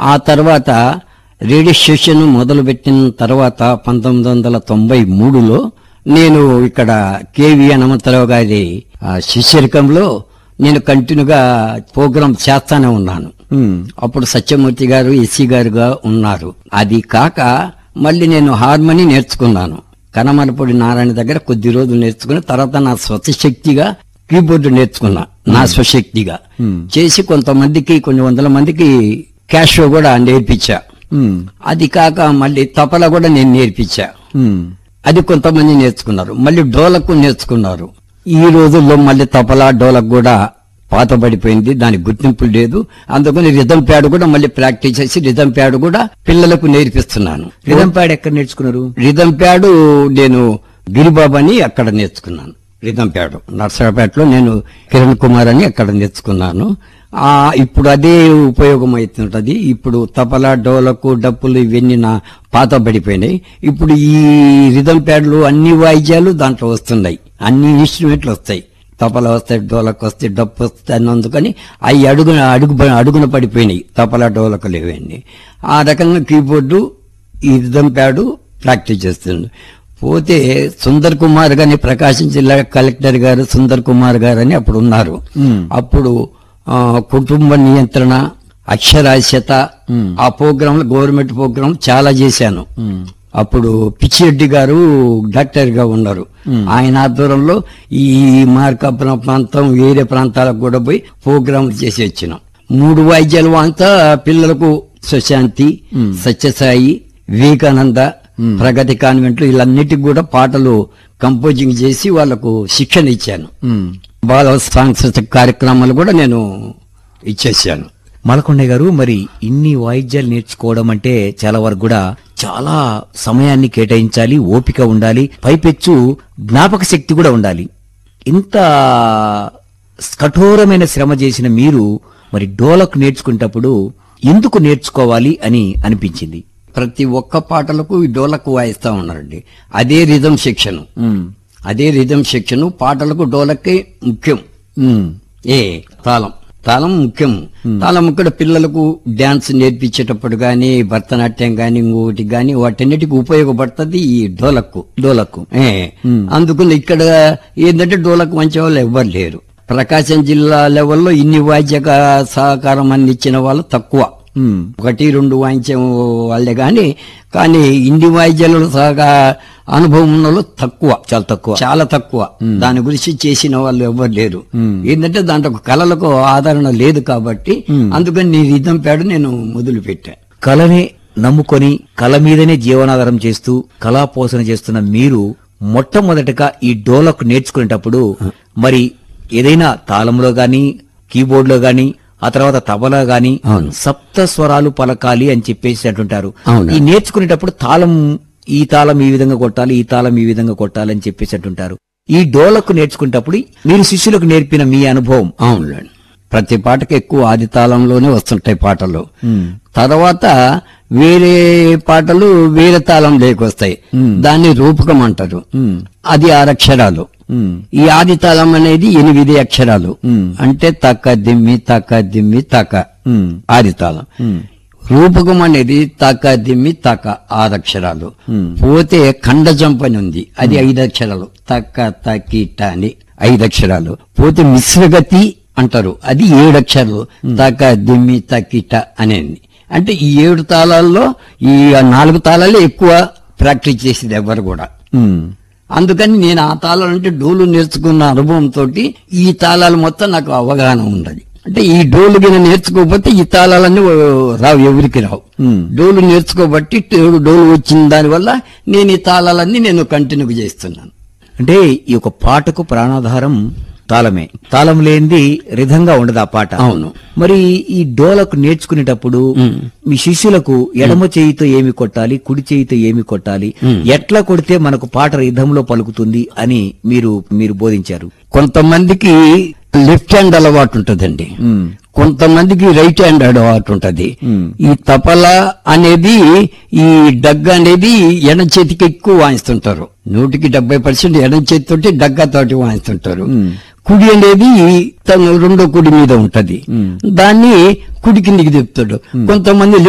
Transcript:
ఆ తర్వాత radio station మొదలుపెట్టిన తర్వాత పంతొమ్మిది వందల తొంభై మూడులో నేను ఇక్కడ కేవీ హనుమంతరావు గారి ఆ, శిష్యరికంలో నేను కంటిన్యూగా ప్రోగ్రాం చేస్తానే ఉన్నాను ఉమ్, అప్పుడు సత్యమూర్తి గారు ఎస్సీ గారుగా ఉన్నారు అది కాక మళ్ళీ నేను హార్మోని నేర్చుకున్నాను కనమలపూడి నారాయణ దగ్గర కొద్ది రోజులు నేర్చుకుని తర్వాత నా స్వతశక్తిగా కీబోర్డు నేర్చుకున్నా నా స్వశక్తిగా చేసి కొంతమందికి కొన్ని వందల మందికి క్యాష్ కూడా నేర్పించా ఉమ్, అది కాక మళ్ళీ తపల కూడా నేను నేర్పించా ఉమ్, అది కొంతమంది నేర్చుకున్నారు మళ్ళీ డోలకు నేర్చుకున్నారు ఈ రోజుల్లో మళ్ళీ తపలా డోలకు కూడా పాత పడిపోయింది దానికి గుర్తింపు లేదు అందుకని రిధం ప్యాడ్ కూడా మళ్ళీ ప్రాక్టీస్ చేసి రిధం ప్యాడ్ కూడా పిల్లలకు నేర్పిస్తున్నాను రిధం ప్యాడ్ ఎక్కడ నేర్చుకున్నారు రిధం ప్యాడ్ నేను గిరిబాబు అని అక్కడ నేర్చుకున్నాను రిధం ప్యాడ్ నర్సరాపేటలో నేను కిరణ్ కుమార్ అని అక్కడ నేర్చుకున్నాను ఆ ఇప్పుడు అదే ఉపయోగం అవుతుంటది ఇప్పుడు తపలా డోలకు డప్పులు ఇవన్నీ నా పాత పడిపోయినాయి ఇప్పుడు ఈ రిధం ప్యాడ్లు అన్ని వాయిద్యాలు దాంట్లో వస్తున్నాయి అన్ని ఇన్స్ట్రుమెంట్లు వస్తాయి తపల వస్తాయి డోలకు వస్తాయి డప్పు వస్తాయి అన్నందుకని అవి అడుగున అడుగు అడుగున పడిపోయినాయి తపల డోలకులు ఇవన్నీ ఆ రకంగా కీబోర్డు ఈ రిధం ప్యాడు ప్రాక్టీస్ చేస్తుంది పోతే సుందర్ కుమార్ గాని ప్రకాశం జిల్లా కలెక్టర్ గారు సుందర్ కుమార్ గారు అని అప్పుడు ఉన్నారు అప్పుడు ఆ, కుటుంబ నియంత్రణ అక్షరాస్యత ఆ ప్రోగ్రామ్ గవర్నమెంట్ ప్రోగ్రామ్ చాలా చేశాను అప్పుడు పిచ్చిరెడ్డి గారు డాక్టర్ గా ఉన్నారు ఆయన ఆధ్వర్యంలో ఈ మార్కాపురం ప్రాంతం వేరే ప్రాంతాలకు కూడా పోయి ప్రోగ్రాంలు చేసి వచ్చినాం మూడు వాయిద్యాలు అంతా పిల్లలకు సుశాంతి సత్యసాయి వివేకానంద ప్రగతి కాన్వెంట్లు వీళ్ళన్నిటికి కూడా పాటలు కంపోజింగ్ చేసి వాళ్లకు శిక్షణ ఇచ్చాను ఉమ్. బాల సాంస్కృతిక కార్యక్రమాలు కూడా నేను ఇచ్చేసాను మలకొండ గారు మరి ఇన్ని వాయిద్యాలు నేర్చుకోవడం అంటే చాలా వరకు కూడా చాలా సమయాన్ని కేటాయించాలి ఓపిక ఉండాలి పైపెచ్చు జ్ఞాపక శక్తి కూడా ఉండాలి ఇంత కఠోరమైన శ్రమ చేసిన మీరు మరి డోలకు నేర్చుకునేటప్పుడు ఎందుకు నేర్చుకోవాలి అని అనిపించింది ప్రతి ఒక్క పాటలకు ఈ డోలకు వాయిస్తా ఉన్నారండి అదే రిధం శిక్షణ ఉమ్, అదే రిధం శిక్షణ పాటలకు డోలకే ముఖ్యం ఉమ్, ఏ తాళం తాళం ముఖ్యం తాళం ఇక్కడ పిల్లలకు డాన్స్ నేర్పించేటప్పుడు గాని భరతనాట్యం గాని ఇంకొకటి గాని వాటన్నిటికి ఉపయోగపడుతుంది ఈ డోలకు డోలకు ఏ అందుకని ఇక్కడ ఏంటంటే డోలకు మంచి వాళ్ళు ఎవ్వరు లేరు ప్రకాశం జిల్లా లెవెల్లో ఇన్ని వాద్య సహకారం అందించిన వాళ్ళు తక్కువ ఉమ్, ఒకటి రెండు వాయించే వాళ్ళే గాని కానీ ఇన్ని వాయిద్యాలలో సహా అనుభవం ఉన్న వాళ్ళు తక్కువ చాలా తక్కువ చాలా తక్కువ దాని గురించి చేసిన వాళ్ళు ఎవరు లేరు ఏంటంటే దాంట్లో కళలకు ఆదరణ లేదు కాబట్టి అందుకని నీ రిధం పేడ నేను మొదలు పెట్టా కళనే నమ్ముకొని కళ మీదనే జీవనాధారం చేస్తూ కళా పోషణ చేస్తున్న మీరు మొట్టమొదటగా ఈ డోలకు నేర్చుకునేటప్పుడు మరి ఏదైనా తాళంలో గాని కీబోర్డ్ లో గాని ఆ తర్వాత తబలా గాని అవును. సప్త స్వరాలు పలకాలి అని చెప్పేసి అంటుంటారు అవును. ఈ నేర్చుకునేటప్పుడు తాళం ఈ తాళం ఈ విధంగా కొట్టాలి ఈ తాళం ఈ విధంగా కొట్టాలి అని చెప్పేసి అంటుంటారు ఈ డోలకు నేర్చుకునేటప్పుడు మీరు శిష్యులకు నేర్పిన మీ అనుభవం అవునులేండి ప్రతి పాటకి ఎక్కువ ఆది తాళంలోనే వస్తుంటాయి పాటలు తర్వాత వేరే పాటలు వేరే తాళం లేకొస్తాయి దాన్ని రూపకం అంటారు అది ఆరు అక్షరాలు ఉమ్, ఈ ఆది తాళం అనేది ఎనిమిది అక్షరాలు అంటే తక్క దిమ్మి తక్క దిమ్మి తక్క ఉమ్, ఆది తాళం ఉమ్, రూపకం అనేది తక దిమ్మి తక ఆరు అక్షరాలు పోతే ఖండజంప్ అని ఉంది అది ఐదు అక్షరాలు తక్క తకిట అని ఐదు అక్షరాలు పోతే మిశ్రగతి అంటారు అది ఏడు అక్షరాలు తక దిమ్మి తకిట అనేది అంటే ఈ ఏడు తాళాల్లో ఈ నాలుగు తాళాలే ఎక్కువ ప్రాక్టీస్ చేసేది ఎవరు కూడా ఉమ్. అందుకని నేను ఆ తాళాలు అంటే డోలు నేర్చుకున్న అనుభవంతో ఈ తాళాలు మొత్తం నాకు అవగాహన ఉన్నది అంటే ఈ డోలు గిన నేర్చుకోకపోతే ఈ తాళాలన్నీ ఓ, రావు ఎవరికి రావు Hmm. డోలు నేర్చుకోబట్టి డోలు డోలు వచ్చిన దానివల్ల నేను ఈ తాళాలన్నీ నేను కంటిన్యూ చేస్తున్నాను అంటే ఈ యొక్క పాటకు ప్రాణాధారం తాళమే తాళం లేనిది రిధంగా ఉండదు ఆ పాట అవును. మరి ఈ డోలకు నేర్చుకునేటప్పుడు మీ శిష్యులకు ఎడమ చేయితో ఏమి కొట్టాలి కుడి చేయితో ఏమి కొట్టాలి ఎట్లా కొడితే మనకు పాట రిధంలో పలుకుతుంది అని మీరు మీరు బోధించారు కొంతమందికి లెఫ్ట్ హ్యాండ్ అలవాటు ఉంటుందండి ఉమ్, కొంతమందికి రైట్ హ్యాండ్ అలవాటు ఉంటది ఈ తపల అనేది ఈ డగ్గ అనేది ఎడం చేతికి ఎక్కువ వాయిస్తుంటారు నూటికి డెబ్బై పర్సెంట్ ఎడం చేతితోటి డగ్గ తోటి వాయిస్తుంటారు కుడి అనేది తను రెండో కుడి మీద ఉంటది దాన్ని కుడి కిందికి తిప్పుతాడు కొంతమంది